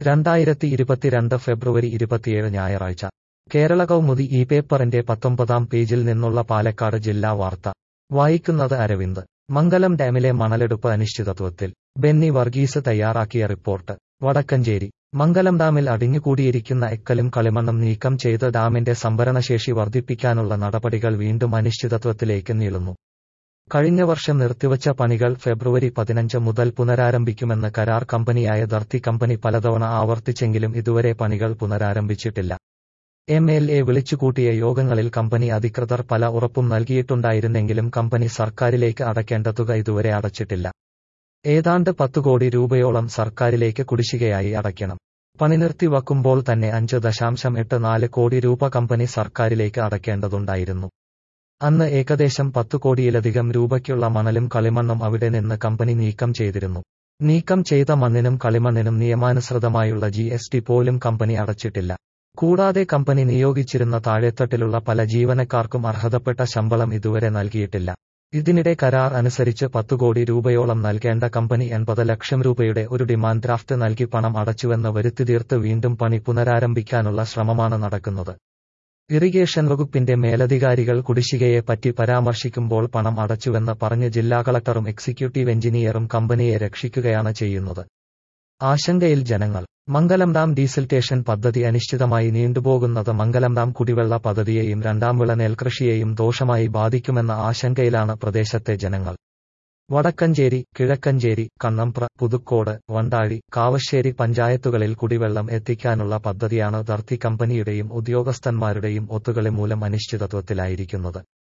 രണ്ടായിരത്തി ഇരുപത്തിരണ്ട് ഫെബ്രുവരി ഇരുപത്തിയേഴ് ഞായറാഴ്ച കേരള കൗമുദി ഈ പേപ്പറിന്റെ പത്തൊമ്പതാം പേജിൽ നിന്നുള്ള പാലക്കാട് ജില്ലാ വാർത്ത വായിക്കുന്നത് അരവിന്ദ് മംഗലം ഡാമിലെ മണലെടുപ്പ് അനിശ്ചിതത്വത്തിൽ ബെന്നി വർഗീസ് തയ്യാറാക്കിയ റിപ്പോർട്ട് വടക്കഞ്ചേരി മംഗലം ഡാമിൽ അടിഞ്ഞുകൂടിയിരിക്കുന്ന എക്കലും കളിമണ്ണും നീക്കം ചെയ്ത് ഡാമിന്റെ സംഭരണശേഷി വർദ്ധിപ്പിക്കാനുള്ള നടപടികൾ വീണ്ടും അനിശ്ചിതത്വത്തിലേക്ക് നീളുന്നു കഴിഞ്ഞ വർഷം നിർത്തിവച്ച പണികൾ ഫെബ്രുവരി പതിനഞ്ച് മുതൽ പുനരാരംഭിക്കുമെന്ന് കരാർ കമ്പനിയായ ദർത്തി കമ്പനി പലതവണ ആവർത്തിച്ചെങ്കിലും ഇതുവരെ പണികൾ പുനരാരംഭിച്ചിട്ടില്ല എം എൽ എ വിളിച്ചുകൂട്ടിയ യോഗങ്ങളിൽ കമ്പനി അധികൃതർ പല ഉറപ്പും നൽകിയിട്ടുണ്ടായിരുന്നെങ്കിലും കമ്പനി സർക്കാരിലേക്ക് അടയ്ക്കേണ്ട തുക ഇതുവരെ അടച്ചിട്ടില്ല ഏതാണ്ട് പത്തു കോടി രൂപയോളം സർക്കാരിലേക്ക് കുടിശ്ശികയായി അടയ്ക്കണം പണി നിർത്തിവെക്കുമ്പോൾ തന്നെ അഞ്ച് ദശാംശം എട്ട് നാല് കോടി രൂപ കമ്പനി സർക്കാരിലേക്ക് അടയ്ക്കേണ്ടതുണ്ടായിരുന്നു അന്ന് ഏകദേശം പത്തു കോടിയിലധികം രൂപയ്ക്കുള്ള മണലും കളിമണ്ണും അവിടെ നിന്ന് കമ്പനി നീക്കം ചെയ്തിരുന്നു നീക്കം ചെയ്ത മണ്ണിനും കളിമണ്ണിനും നിയമാനുസൃതമായുള്ള ജി എസ് ടി പോലും കമ്പനി അടച്ചിട്ടില്ല കൂടാതെ കമ്പനി നിയോഗിച്ചിരുന്ന താഴെത്തട്ടിലുള്ള പല ജീവനക്കാർക്കും അർഹതപ്പെട്ട ശമ്പളം ഇതുവരെ നൽകിയിട്ടില്ല ഇതിനിടെ കരാർ അനുസരിച്ച് പത്തു കോടി രൂപയോളം നൽകേണ്ട കമ്പനി എൺപത് ലക്ഷം രൂപയുടെ ഒരു ഡിമാൻഡ് ഡ്രാഫ്റ്റ് നൽകി പണം അടച്ചുവെന്ന് വരുത്തിതീർത്ത് വീണ്ടും പണി പുനരാരംഭിക്കാനുള്ള ശ്രമമാണ് നടക്കുന്നത് ഇറിഗേഷൻ വകുപ്പിന്റെ മേലധികാരികൾ കുടിശ്ശികയെ പറ്റി പരാമർശിക്കുമ്പോൾ പണം അടച്ചുവെന്ന് പറഞ്ഞ് ജില്ലാ കളക്ടറും എക്സിക്യൂട്ടീവ് എഞ്ചിനീയറും കമ്പനിയെ രക്ഷിക്കുകയാണ് ചെയ്യുന്നത് ആശങ്കയിൽ ജനങ്ങൾ മംഗലം ഡാം ഡീസൽറ്റേഷൻ പദ്ധതി അനിശ്ചിതമായി നീണ്ടുപോകുന്നത് മംഗലം ഡാം കുടിവെള്ള പദ്ധതിയെയും രണ്ടാം വിള നെൽകൃഷിയെയും ദോഷമായി ബാധിക്കുമെന്ന ആശങ്കയിലാണ് പ്രദേശത്തെ ജനങ്ങൾ വടക്കഞ്ചേരി കിഴക്കഞ്ചേരി കണ്ണമ്പ്ര പുതുക്കോട് വണ്ടാഴി കാവശ്ശേരി പഞ്ചായത്തുകളിൽ കുടിവെള്ളം എത്തിക്കാനുള്ള പദ്ധതിയാണ് ദർത്തി കമ്പനിയുടെയും ഉദ്യോഗസ്ഥന്മാരുടെയും ഒത്തുകളി മൂലം അനിശ്ചിതത്വത്തിലായിരിക്കുന്നത്